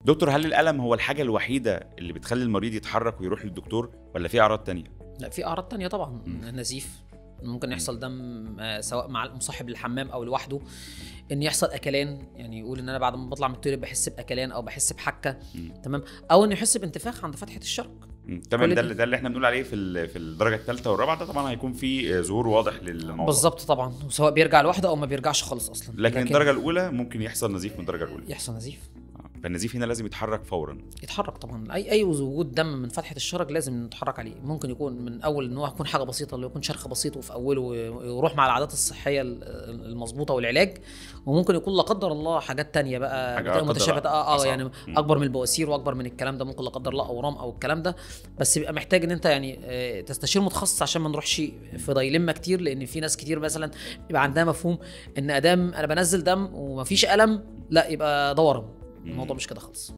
دكتور هل الالم هو الحاجه الوحيده اللي بتخلي المريض يتحرك ويروح للدكتور ولا في اعراض تانية لا في اعراض تانية طبعا مم. نزيف ممكن يحصل دم آه، سواء مع مصاحب الحمام او لوحده ان يحصل اكلان يعني يقول ان انا بعد ما بطلع من التويليت بحس باكلان او بحس بحكه مم. تمام او انه يحس بانتفاخ عند فتحه الشرج مم. تمام كل ده دي- اللي ده اللي احنا بنقول عليه في ال- في الدرجه الثالثه والرابعه ده طبعا هيكون في آه، ظهور واضح للموضوع بالظبط طبعا وسواء بيرجع لوحده او ما بيرجعش خالص اصلا لكن الدرجه الاولى ممكن يحصل نزيف من الدرجه الاولى يحصل نزيف آه. فالنزيف هنا لازم يتحرك فورا يتحرك طبعا اي اي وجود دم من فتحه الشرج لازم نتحرك عليه ممكن يكون من اول ان هو يكون حاجه بسيطه اللي يكون شرخ بسيط وفي اوله ويروح مع العادات الصحيه ال- المظبوطه والعلاج وممكن يكون لا قدر الله حاجات تانية بقى حاجة بتبقى لا قدر متشابهه الله. اه اه أصعب. يعني مم. اكبر من البواسير واكبر من الكلام ده ممكن لا قدر الله اورام او الكلام ده بس بيبقى محتاج ان انت يعني آه، تستشير متخصص عشان ما نروحش في ضيلمه كتير لان في ناس كتير مثلا بيبقى عندها مفهوم ان ادام انا بنزل دم ومفيش الم لا يبقى ده ورم الموضوع مش كده خالص